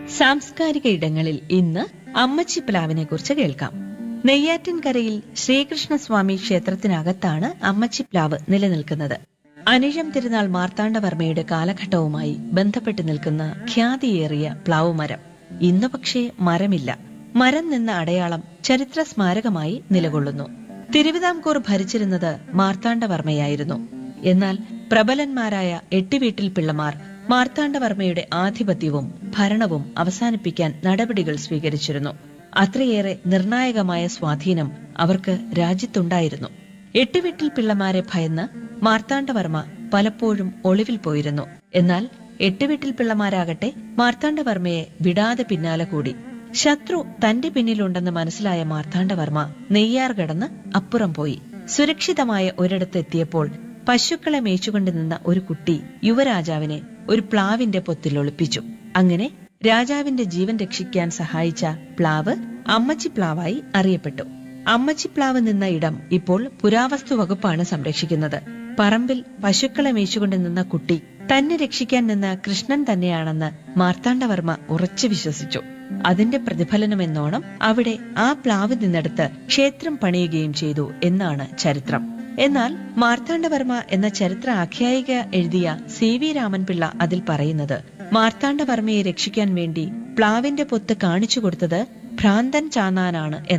സാംസ്കാരിക ഇടങ്ങളിൽ ഇന്ന് അമ്മച്ചി പ്ലാവിനെ കുറിച്ച് കേൾക്കാം നെയ്യാറ്റിൻകരയിൽ ശ്രീകൃഷ്ണസ്വാമി ക്ഷേത്രത്തിനകത്താണ് അമ്മച്ചി പ്ലാവ് നിലനിൽക്കുന്നത് അനിഴം തിരുനാൾ മാർത്താണ്ഡവർമ്മയുടെ കാലഘട്ടവുമായി ബന്ധപ്പെട്ട് നിൽക്കുന്ന ഖ്യാതിയേറിയ പ്ലാവ് മരം ഇന്ന് പക്ഷേ മരമില്ല മരം നിന്ന അടയാളം ചരിത്ര സ്മാരകമായി നിലകൊള്ളുന്നു തിരുവിതാംകൂർ ഭരിച്ചിരുന്നത് മാർത്താണ്ഡവർമ്മയായിരുന്നു എന്നാൽ പ്രബലന്മാരായ എട്ടുവീട്ടിൽ പിള്ളമാർ മാർത്താണ്ഡവർമ്മയുടെ ആധിപത്യവും ഭരണവും അവസാനിപ്പിക്കാൻ നടപടികൾ സ്വീകരിച്ചിരുന്നു അത്രയേറെ നിർണായകമായ സ്വാധീനം അവർക്ക് രാജ്യത്തുണ്ടായിരുന്നു എട്ടുവീട്ടിൽ പിള്ളമാരെ ഭയന്ന് മാർത്താണ്ഡവർമ്മ പലപ്പോഴും ഒളിവിൽ പോയിരുന്നു എന്നാൽ എട്ടുവീട്ടിൽ പിള്ളമാരാകട്ടെ മാർത്താണ്ഡവർമ്മയെ വിടാതെ പിന്നാലെ കൂടി ശത്രു തന്റെ പിന്നിലുണ്ടെന്ന് മനസ്സിലായ മാർത്താണ്ഡവർമ്മ നെയ്യാർ കടന്ന് അപ്പുറം പോയി സുരക്ഷിതമായ ഒരിടത്ത് എത്തിയപ്പോൾ പശുക്കളെ മേച്ചുകൊണ്ട് നിന്ന ഒരു കുട്ടി യുവരാജാവിനെ ഒരു പ്ലാവിന്റെ പൊത്തിൽ ഒളിപ്പിച്ചു അങ്ങനെ രാജാവിന്റെ ജീവൻ രക്ഷിക്കാൻ സഹായിച്ച പ്ലാവ് അമ്മച്ചി പ്ലാവായി അറിയപ്പെട്ടു അമ്മച്ചി പ്ലാവ് നിന്ന ഇടം ഇപ്പോൾ പുരാവസ്തു വകുപ്പാണ് സംരക്ഷിക്കുന്നത് പറമ്പിൽ പശുക്കളെ മേച്ചുകൊണ്ട് നിന്ന കുട്ടി തന്നെ രക്ഷിക്കാൻ നിന്ന കൃഷ്ണൻ തന്നെയാണെന്ന് മാർത്താണ്ഡവർമ്മ ഉറച്ചു വിശ്വസിച്ചു അതിന്റെ പ്രതിഫലനമെന്നോണം അവിടെ ആ പ്ലാവ് നിന്നെടുത്ത് ക്ഷേത്രം പണിയുകയും ചെയ്തു എന്നാണ് ചരിത്രം എന്നാൽ മാർത്താണ്ഡവർമ്മ എന്ന ചരിത്ര ആഖ്യായിക എഴുതിയ സി വി രാമൻപിള്ള അതിൽ പറയുന്നത് മാർത്താണ്ഡവർമ്മയെ രക്ഷിക്കാൻ വേണ്ടി പ്ലാവിന്റെ പൊത്ത് കാണിച്ചു കൊടുത്തത് ഭ്രാന്തൻ ചാന്നാനാണ്